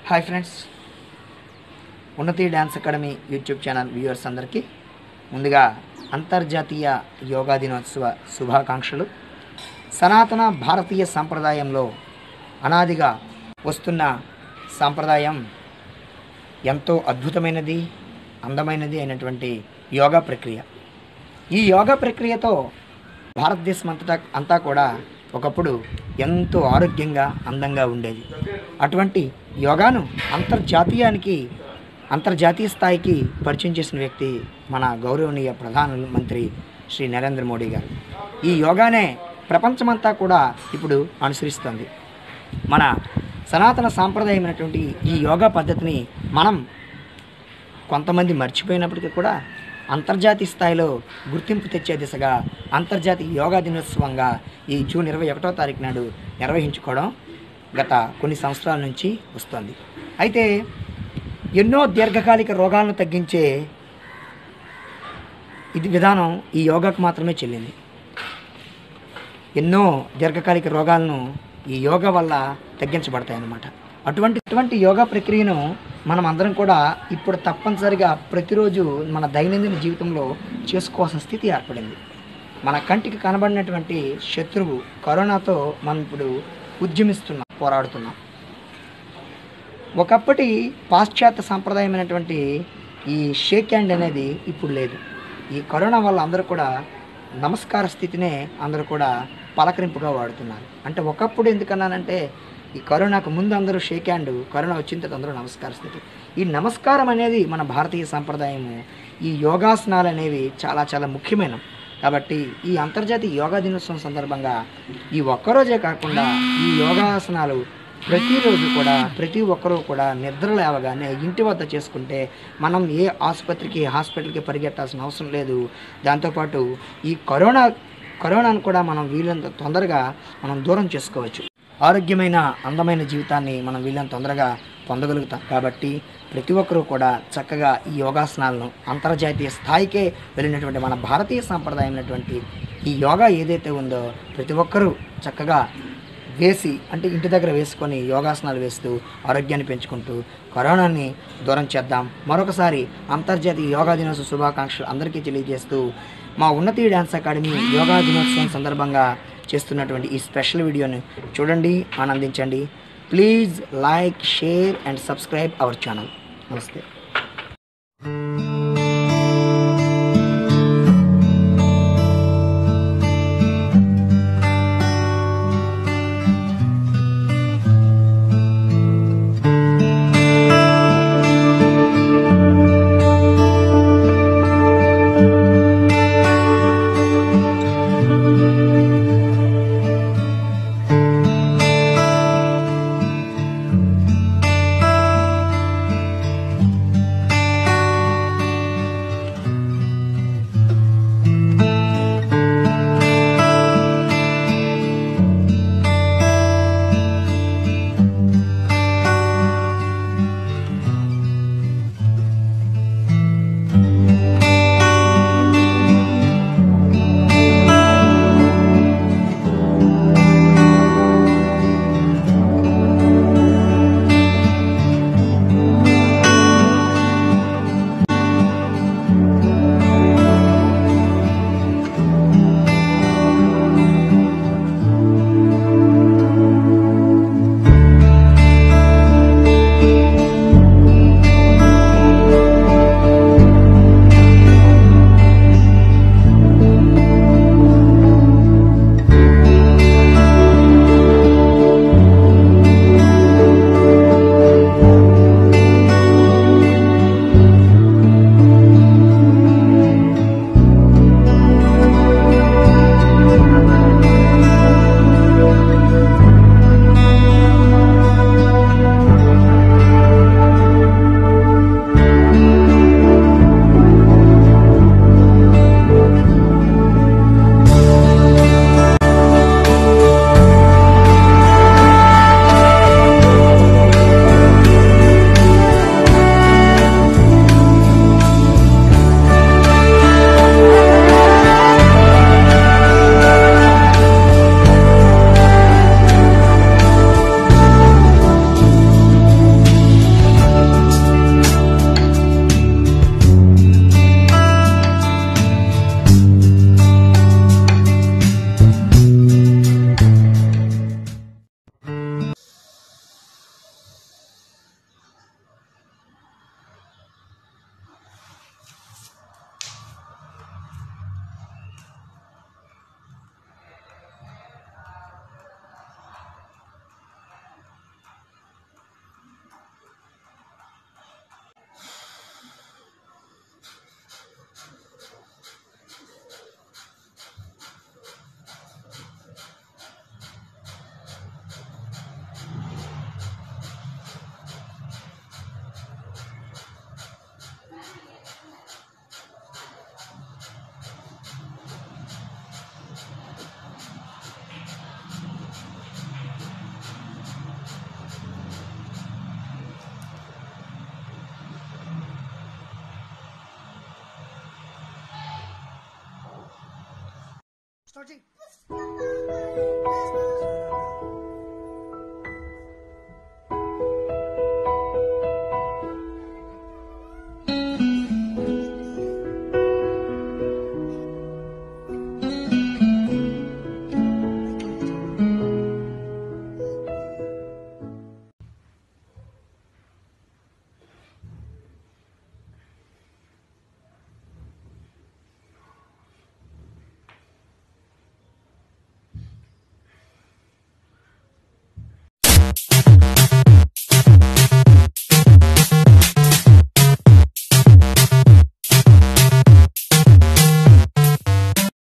hi friends Unnathi dance academy YouTube channel viewers అందరికీ ముందుగా అంతర్జాతీయ యోగా దినోత్సవ శుభాకాంక్షలు సనాతన భారతీయ సాంప్రదాయంలో అనాదిగా వస్తున్న సాంప్రదాయం ఎంతో అద్భుతమైనది అందమైనది అయినటువంటి యోగా ప్రక్రియ ఈ యోగా ప్రక్రియతో భారతదేశం అంతటా అంతా కూడా ఒకప్పుడు ఎంతో ఆరోగ్యంగా అందంగా ఉండేది అటువంటి యోగాను అంతర్జాతీయానికి అంతర్జాతీయ స్థాయికి పరిచయం చేసిన వ్యక్తి మన గౌరవనీయ ప్రధానమంత్రి శ్రీ నరేంద్ర మోడీ గారు ఈ యోగానే ప్రపంచమంతా కూడా ఇప్పుడు అనుసరిస్తుంది మన సనాతన సాంప్రదాయమైనటువంటి ఈ యోగా పద్ధతిని మనం కొంతమంది మర్చిపోయినప్పటికీ కూడా అంతర్జాతీయ స్థాయిలో గుర్తింపు తెచ్చే దిశగా అంతర్జాతీయ యోగా దినోత్సవంగా ఈ జూన్ ఇరవై ఒకటో తారీఖు నాడు నిర్వహించుకోవడం గత కొన్ని సంవత్సరాల నుంచి వస్తుంది అయితే ఎన్నో దీర్ఘకాలిక రోగాలను తగ్గించే ఇది విధానం ఈ యోగాకు మాత్రమే చెల్లింది ఎన్నో దీర్ఘకాలిక రోగాలను ఈ యోగా వల్ల తగ్గించబడతాయి అన్నమాట అటువంటి అటువంటి యోగా ప్రక్రియను మనం అందరం కూడా ఇప్పుడు తప్పనిసరిగా ప్రతిరోజు మన దైనందిన జీవితంలో చేసుకోవాల్సిన స్థితి ఏర్పడింది మన కంటికి కనబడినటువంటి శత్రువు కరోనాతో మనం ఇప్పుడు ఉద్యమిస్తున్నాం పోరాడుతున్నాం ఒకప్పటి పాశ్చాత్య సాంప్రదాయమైనటువంటి ఈ షేక్ హ్యాండ్ అనేది ఇప్పుడు లేదు ఈ కరోనా వల్ల అందరూ కూడా నమస్కార స్థితినే అందరూ కూడా పలకరింపుగా వాడుతున్నారు అంటే ఒకప్పుడు ఎందుకన్నానంటే ఈ కరోనాకు ముందు అందరూ షేక్ హ్యాండ్ కరోనా వచ్చిన తర్వాత అందరూ నమస్కార స్థితి ఈ నమస్కారం అనేది మన భారతీయ సాంప్రదాయము ఈ యోగాసనాలు అనేవి చాలా చాలా ముఖ్యమైన కాబట్టి ఈ అంతర్జాతీయ యోగా దినోత్సవం సందర్భంగా ఈ ఒక్కరోజే కాకుండా ఈ యోగాసనాలు ప్రతిరోజు కూడా ప్రతి ఒక్కరూ కూడా నిద్ర లేవగానే ఇంటి వద్ద చేసుకుంటే మనం ఏ ఆసుపత్రికి హాస్పిటల్కి పరిగెట్టాల్సిన అవసరం లేదు దాంతోపాటు ఈ కరోనా కరోనాను కూడా మనం వీలంత తొందరగా మనం దూరం చేసుకోవచ్చు ఆరోగ్యమైన అందమైన జీవితాన్ని మనం వీళ్ళని తొందరగా పొందగలుగుతాం కాబట్టి ప్రతి ఒక్కరూ కూడా చక్కగా ఈ యోగాసనాలను అంతర్జాతీయ స్థాయికే వెళ్ళినటువంటి మన భారతీయ సాంప్రదాయమైనటువంటి ఈ యోగా ఏదైతే ఉందో ప్రతి ఒక్కరూ చక్కగా వేసి అంటే ఇంటి దగ్గర వేసుకొని యోగాసనాలు వేస్తూ ఆరోగ్యాన్ని పెంచుకుంటూ కరోనాని దూరం చేద్దాం మరొకసారి అంతర్జాతీయ యోగా దినోత్సవ శుభాకాంక్షలు అందరికీ తెలియజేస్తూ మా ఉన్నతి డ్యాన్స్ అకాడమీ యోగా దినోత్సవం సందర్భంగా చేస్తున్నటువంటి ఈ స్పెషల్ వీడియోని చూడండి ఆనందించండి please like share and subscribe our channel నమస్తే స్టార్ట్ చేయి